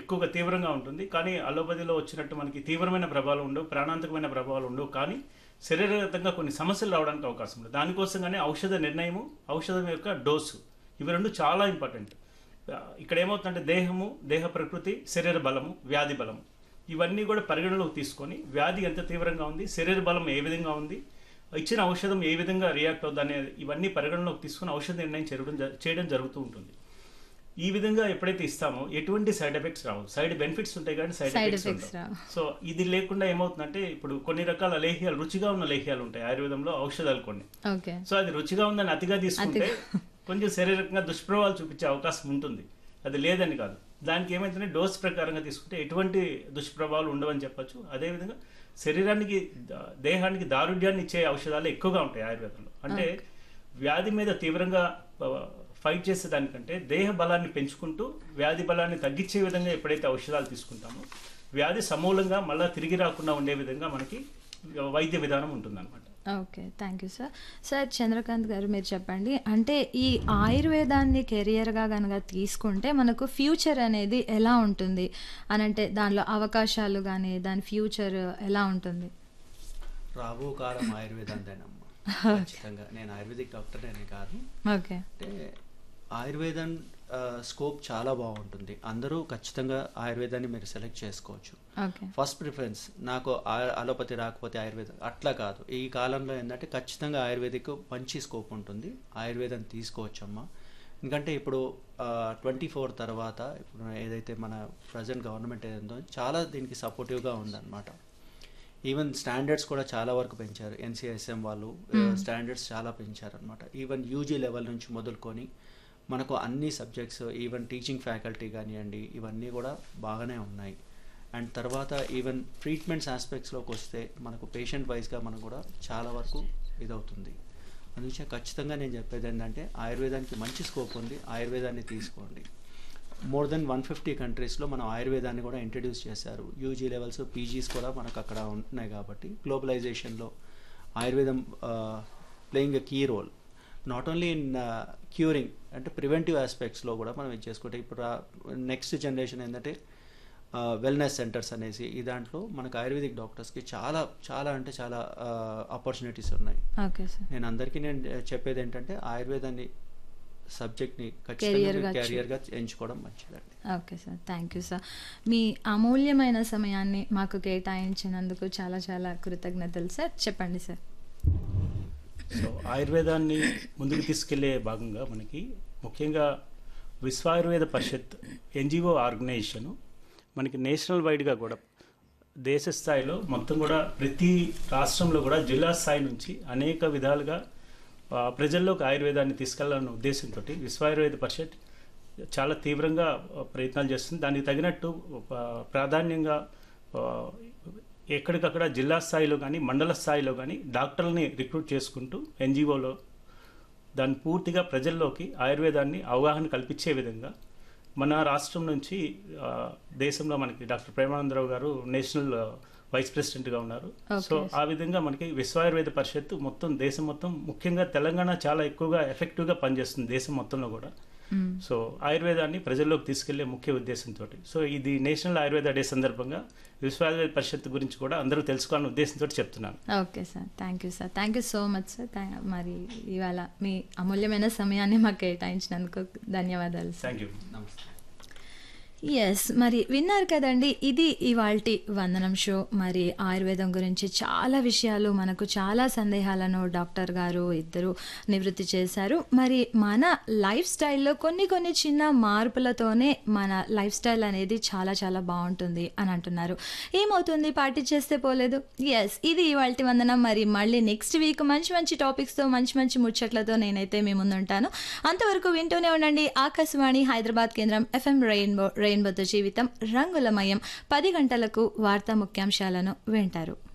ఎక్కువగా తీవ్రంగా ఉంటుంది కానీ అలోపతిలో వచ్చినట్టు మనకి తీవ్రమైన ప్రభావాలు ఉండవు ప్రాణాంతకమైన ప్రభావాలు ఉండవు కానీ శరీరగతంగా కొన్ని సమస్యలు రావడానికి అవకాశం ఉంది దానికోసంగానే ఔషధ నిర్ణయము ఔషధం యొక్క డోసు ఇవి రెండు చాలా ఇంపార్టెంట్ ఆ, ఇక్కడ ఏమవుతుందంటే దేహము దేహ ప్రకృతి శరీర బలము వ్యాధి బలము ఇవన్నీ కూడా పరిగణలోకి తీసుకొని వ్యాధి ఎంత తీవ్రంగా ఉంది శరీర బలం ఏ విధంగా ఉంది ఇచ్చిన ఔషధం ఏ విధంగా రియాక్ట్ అవుతుంది అనేది ఇవన్నీ పరిగణలోకి తీసుకొని ఔషధ నిర్ణయం చేయడం జ- చేయడం జరుగుతూ ఉంటుంది ఈ విధంగా ఎప్పుడైతే ఇస్తామో ఎటువంటి సైడ్ ఎఫెక్ట్స్ రావు సైడ్ బెనిఫిట్స్ ఉంటాయి కానీ సైడ్ Side ఎఫెక్ట్స్ effects ఉండవు రావు. సో ఇది లేకుండా ఏమవుతుందంటే ఇప్పుడు కొన్ని రకాల లేహ్యాలు రుచిగా ఉన్న లేహ్యాలు ఉంటాయి ఆయుర్వేదంలో ఔషధాలు కొన్ని ఓకే సో అది రుచిగా ఉందని అతిగా తీసుకుంటే కొంచెం శారీరకంగా దుష్ప్రభావాలు చూపించే అవకాశం ఉంటుంది అది లేదని కాదు దానికి ఏమైందంటే డోస్ ప్రకారంగా తీసుకుంటే ఎటువంటి దుష్ప్రభావాలు ఉండవని చెప్పొచ్చు అదేవిధంగా శరీరానికి ద- దేహానికి దారుఢ్యాన్ని ఇచ్చే ఔషధాలు ఎక్కువగా ఉంటాయి ఆయుర్వేదంలో అంటే వ్యాధి మీద తీవ్రంగా ఫైట్ చేసే దానికంటే దేహ బలాన్ని పెంచుకుంటూ వ్యాధి బలాన్ని తగ్గించే విధంగా ఎప్పుడైతే ఔషధాలు తీసుకుంటామో వ్యాధి సమూలంగా మళ్ళీ తిరిగి రాకుండా ఉండే విధంగా మనకి వైద్య విధానం ఉంటుందన్నమాట okay thank you sir sir Chandrakanth garu మీరు చెప్పండి అంటే ఈ ఆయుర్వేదాన్ని కెరియర్గా కనుక తీసుకుంటే మనకు ఫ్యూచర్ అనేది ఎలా ఉంటుంది అని అంటే దానిలో అవకాశాలు కానీ దాని ఫ్యూచర్ ఎలా ఉంటుంది రాబో కాలం ఆయుర్వేదందేనమ్మా ఖచ్చితంగా నేను ఆయుర్వేదిక్ డాక్టర్ నేను కాదు ఓకే అంటే ఆయుర్వేదం స్కోప్ చాలా బాగుంటుంది అందరూ ఖచ్చితంగా ఆయుర్వేదాన్ని మీరు సెలెక్ట్ చేసుకోవచ్చు ఓకే ఫస్ట్ ప్రిఫరెన్స్ నాకు ఆ- అలోపతి రాకపోతే ఆయుర్వేదం అట్లా కాదు ఈ కాలంలో ఏంటంటే ఖచ్చితంగా ఆయుర్వేదిక్ మంచి స్కోప్ ఉంటుంది ఆయుర్వేదం తీసుకోవచ్చమ్మా ఎందుకంటే ఇప్పుడు ట్వంటీ ఫోర్ తర్వాత ఇప్పుడు ఏదైతే మన ప్రజెంట్ గవర్నమెంట్ ఏదో చాలా దీనికి సపోర్టివ్గా ఉందన్నమాట ఈవెన్ స్టాండర్డ్స్ కూడా చాలా వరకు పెంచారు ఎన్సిఎస్ఎం వాళ్ళు స్టాండర్డ్స్ చాలా పెంచారు అనమాట ఈవెన్ యూజీ లెవెల్ నుంచి మొదలుకొని మనకు అన్ని సబ్జెక్ట్స్ ఈవెన్ టీచింగ్ ఫ్యాకల్టీ కానివ్వండి ఇవన్నీ కూడా బాగానే ఉన్నాయి అండ్ తర్వాత ఈవెన్ ట్రీట్మెంట్స్ ఆస్పెక్ట్స్లోకి వస్తే మనకు పేషెంట్ వైజ్గా మనం కూడా చాలా వరకు ఇదవుతుంది అందుకే ఖచ్చితంగా నేను చెప్పేది ఏంటంటే ఆయుర్వేదానికి మంచి స్కోప్ ఉంది ఆయుర్వేదాన్ని తీసుకోండి మోర్ దెన్ వన్ ఫిఫ్టీ కంట్రీస్లో మనం ఆయుర్వేదాన్ని కూడా ఇంట్రడ్యూస్ చేశారు యూజీ లెవెల్స్ పీజీస్ కూడా మనకు అక్కడ ఉంటున్నాయి కాబట్టి గ్లోబలైజేషన్లో ఆయుర్వేదం playing a key role not only in curing అంటే ప్రివెంటివ్ ఆస్పెక్ట్స్లో కూడా మనం ఇది చేసుకుంటే ఇప్పుడు నెక్స్ట్ జనరేషన్ ఏంటంటే వెల్నెస్ సెంటర్స్ అనేసి ఈ దాంట్లో మనకు ఆయుర్వేదిక్ డాక్టర్స్కి చాలా చాలా అంటే చాలా ఆపర్చునిటీస్ ఉన్నాయి ఓకే సార్ నేను అందరికీ నేను చెప్పేది ఏంటంటే ఆయుర్వేదాన్ని సబ్జెక్ట్ని Career ఖచ్చితంగా గా క్యారియర్గా ఎంచుకోవడం మంచిదండి okay sir thank you sir మీ అమూల్యమైన సమయాన్ని మాకు కేటాయించినందుకు చాలా చాలా కృతజ్ఞతలు సార్ చెప్పండి సార్ సో ఆయుర్వేదాన్ని ముందుకు తీసుకెళ్లే భాగంగా మనకి ముఖ్యంగా విశ్వ ఆయుర్వేద పరిషత్ ఎన్జిఓ ఆర్గనైజేషన్ మనకి నేషనల్ వైడ్గా కూడా దేశ స్థాయిలో మొత్తం కూడా ప్రతి రాష్ట్రంలో కూడా జిల్లా స్థాయి నుంచి అనేక విధాలుగా ఆ, ప్రజల్లోకి ఆయుర్వేదాన్ని తీసుకెళ్లాలన్న ఉద్దేశంతో విశ్వ ఆయుర్వేద పరిషత్ చాలా తీవ్రంగా ఆ, ప్రయత్నాలు చేస్తుంది దానికి తగినట్టు ఆ, ప్రాధాన్యంగా ఆ, ఎక్కడికక్కడ జిల్లా స్థాయిలో కానీ మండల స్థాయిలో కానీ డాక్టర్లని రిక్రూట్ చేసుకుంటూ ఎన్జిఓలో దాన్ని పూర్తిగా ప్రజల్లోకి ఆయుర్వేదాన్ని అవగాహన కల్పించే విధంగా మన రాష్ట్రం నుంచి ఆ, దేశంలో మనకి డాక్టర్ ప్రేమానందరావు గారు నేషనల్ ఆ, వైస్ ప్రెసిడెంట్గా ఉన్నారు Okay. సో ఆ విధంగా మనకి విశ్వ ఆయుర్వేద పరిషత్ మొత్తం దేశం మొత్తం ముఖ్యంగా తెలంగాణ చాలా ఎక్కువగా ఎఫెక్టివ్గా పనిచేస్తుంది దేశం మొత్తంలో కూడా మ్మ్. సో ఆయుర్వేదాన్ని ప్రజల్లోకి తీసుకెళ్లే ముఖ్య ఉద్దేశంతో సో ఇది నేషనల్ ఆయుర్వేద డే సందర్భంగా విశ్వ ఆయుర్వేద పరిషత్ గురించి కూడా అందరూ తెలుసుకోవాలనే ఉద్దేశంతో చెప్తున్నాను okay sir thank you sir thank you so much sir థ్యా- మరి ఇవాళ మీ అమూల్యమైన సమయాన్ని మాకు కేటాయించినందుకు ధన్యవాదాలు సార్ థ్యాంక్ యూ నమస్తే ఎస్ మరి విన్నారు కదండి ఇది ఇవాల్టి వందనం షో మరి ఆయుర్వేదం గురించి చాలా విషయాలు మనకు చాలా సందేహాలను డాక్టర్ గారు ఇద్దరు నివృత్తి చేశారు మరి మన లైఫ్ స్టైల్లో కొన్ని కొన్ని చిన్న మార్పులతోనే మన లైఫ్ స్టైల్ అనేది చాలా చాలా బాగుంటుంది అని అంటున్నారు ఏమవుతుంది పాటించేస్తే పోలేదు ఎస్ ఇది ఇవాల్టి వందనం మరి మళ్ళీ నెక్స్ట్ వీక్ మంచి మంచి టాపిక్స్తో మంచి మంచి ముచ్చట్లతో నేనైతే మీ ముందుంటాను అంతవరకు వింటూనే ఉండండి ఆకాశవాణి హైదరాబాద్ కేంద్రం ఎఫ్ఎం రెయిన్బో రెయిన్బోతో జీవితం రంగులమయం పది గంటలకు వార్తా ముఖ్యాంశాలను వింటారు